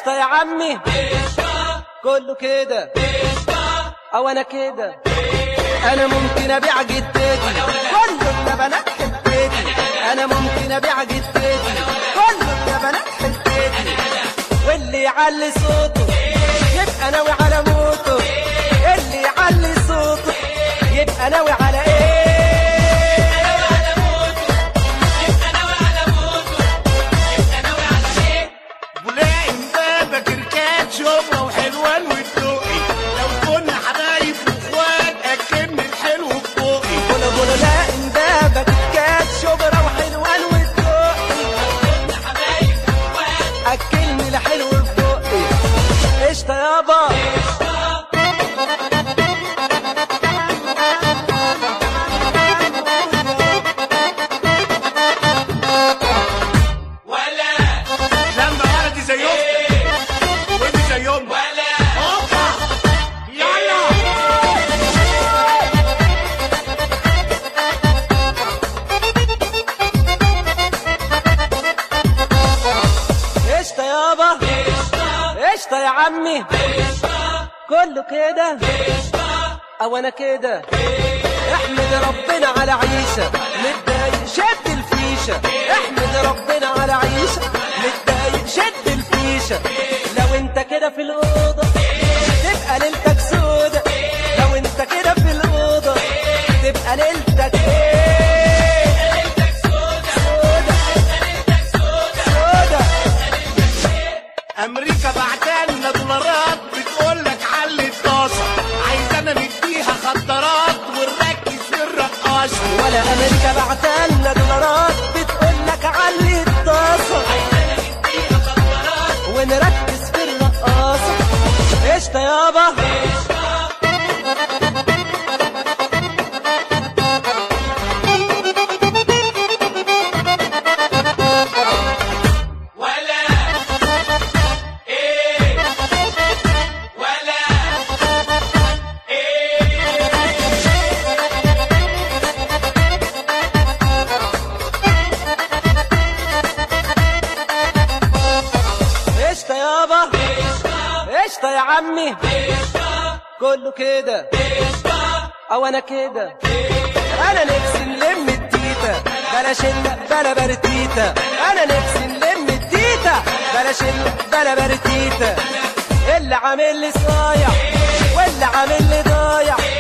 قشطة يا عمي كله كده او انا كده انا ممكن ابيع جدتي كله البنات حتتي انا ممكن ابيع جدتي كله البنات حتتي واللي يعلي صوته يبقى ناوي على موته اللي يعلي صوته يبقى ناوي على ايه بلاقي امبابة كركات شبرا وحلوان والدقي لو كنا حبايب واخوات اكلنا الحلو في بوقي بولا بولا لا امبابة كات شبرا وحلوان والدقي اكلني الحلو في بقي قشطة يابا لما ولدي زي اختك وانت زي امك هوبا يلا قشطة يابا قشطة يا عمي كله كده او انا كده احمد ربنا على عيشة متضايق شد الفيشة احمد ربنا على عيشة متضايق شد الفيشة لو انت كده في الأوضة تبقى ليلتك سودة لو انت كده في الأوضة تبقى ليلتك ايه سودة سودة امريكا بعتالنا دولارات بتقول لك علي الطاسه عايزانا نديها خدرات ونركز في الرقاصه ولا امريكا بعتلنا دولارات بتقول لك علي الطاسه ونركز في الرقاصه قشطه يابا قشطه يابا قشطه يا عمي كله كده او انا كده انا نفسي نلم التيتا بلاش ال- بلا برتيتا انا نفسي نلم التيتا بلاش ال- بلا برتيتا اللي عامل لي صايع واللي عامل لي ضايع